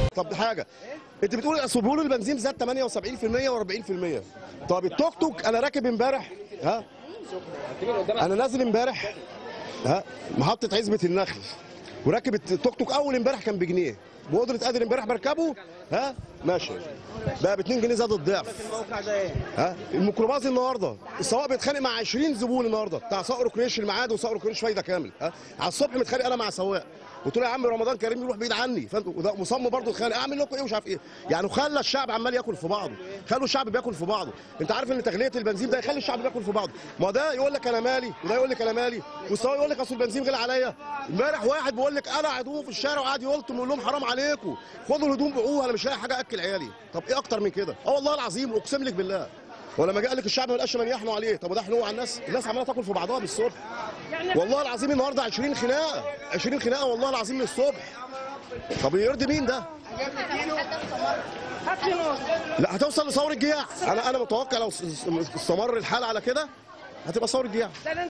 طب دي حاجه انت بتقول اصل بيقولوا البنزين زاد 78% و40% طب التوك توك انا راكب امبارح ها انا نازل امبارح ها محطه عزبه النخل وراكب التوك توك اول امبارح كان بجنيه بقدره قادر امبارح بركبه ها ماشي بقى ب 2 جنيه زاد الضعف ها الميكروباص النهارده السواق بيتخانق مع 20 زبون النهارده بتاع صقر كريش الميعاد وصقر كريش فايده كامل ها على الصبح متخانق انا مع سواق قلت له يا عم رمضان كريم يروح بعيد عني فانت وده مصمم برضه يتخانق اعمل لكم ايه ومش عارف ايه يعني خلى الشعب عمال ياكل في بعضه خلوا الشعب بياكل في بعضه انت عارف ان تغليه البنزين ده يخلي الشعب بياكل في بعضه ما ده يقول لك انا مالي وده يقول لك انا مالي والسواق يقول لك اصل البنزين غلي عليا امبارح واحد بيقول لك انا عدو في الشارع وقعد يلطم يقول لهم حرام عليكم خدوا الهدوم بيعوها انا مش لاقي حاجه اكل عيالي طب ايه اكتر من كده اه والله العظيم اقسم لك بالله ولما جه قال لك الشعب ما لقاش من يحنوا عليه طب وده حنوا على الناس الناس عماله تاكل في بعضها بالصبح والله العظيم النهارده 20 خناقه 20 خناقه والله العظيم من الصبح طب يرضي مين ده لا هتوصل لثوره الجياع انا انا متوقع لو استمر الحال على كده هتبقى ثوره الجياع